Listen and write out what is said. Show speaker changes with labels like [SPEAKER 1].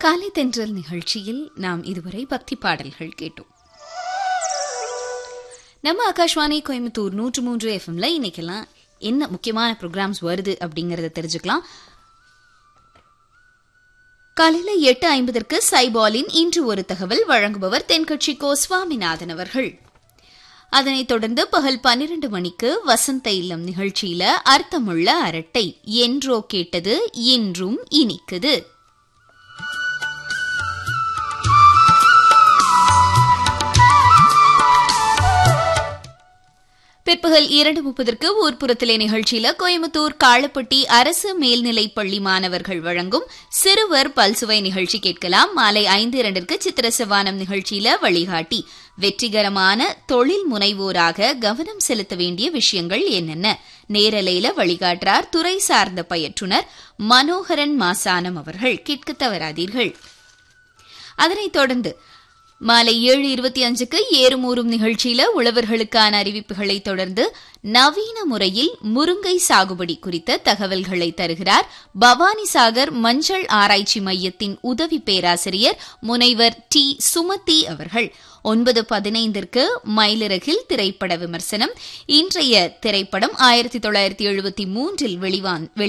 [SPEAKER 1] காலை தென்றல் நிகழ்ச்சியில் நாம் இதுவரை பக்தி பாடல்கள் கேட்டோம் நம்ம ஆகாஷ்வாணி கோயம்புத்தூர் நூற்று மூன்று எஃப்எம்ல இன்னைக்கெல்லாம் என்ன முக்கியமான ப்ரோக்ராம்ஸ் வருது அப்படிங்கறத தெரிஞ்சுக்கலாம் காலையில எட்டு ஐம்பதற்கு சைபாலின் இன்று ஒரு தகவல் வழங்குபவர் தென்கட்சி கோ சுவாமிநாதன் அவர்கள் அதனைத் தொடர்ந்து பகல் பன்னிரண்டு மணிக்கு வசந்த இல்லம் நிகழ்ச்சியில அர்த்தமுள்ள அரட்டை என்றோ கேட்டது இன்றும் இனிக்குது பிற்பகல் இரண்டு முப்பதற்கு ஊர்ப்புறத்திலே நிகழ்ச்சியில கோயம்புத்தூர் காளப்பட்டி அரசு மேல்நிலைப் பள்ளி மாணவர்கள் வழங்கும் சிறுவர் பல்சுவை நிகழ்ச்சி கேட்கலாம் மாலை ஐந்து இரண்டிற்கு சித்திர சிவானம் நிகழ்ச்சியில வழிகாட்டி வெற்றிகரமான தொழில் முனைவோராக கவனம் செலுத்த வேண்டிய விஷயங்கள் என்னென்ன நேரலையில வழிகாட்டுறார் துறை சார்ந்த பயிற்றுனர் மனோகரன் மாசானம் அவர்கள் கேட்க தவறாதீர்கள் அதனைத் தொடர்ந்து மாலை ஏழு இருபத்தி அஞ்சுக்கு ஏறுமூறும் நிகழ்ச்சியில உழவர்களுக்கான அறிவிப்புகளை தொடர்ந்து நவீன முறையில் முருங்கை சாகுபடி குறித்த தகவல்களை தருகிறார் பவானிசாகர் மஞ்சள் ஆராய்ச்சி மையத்தின் உதவி பேராசிரியர் முனைவர் டி சுமதி அவர்கள் ஒன்பது பதினைந்திற்கு மயிலிறகில் திரைப்பட விமர்சனம் இன்றைய திரைப்படம் ஆயிரத்தி தொள்ளாயிரத்தி எழுபத்தி மூன்றில் வெளிவான்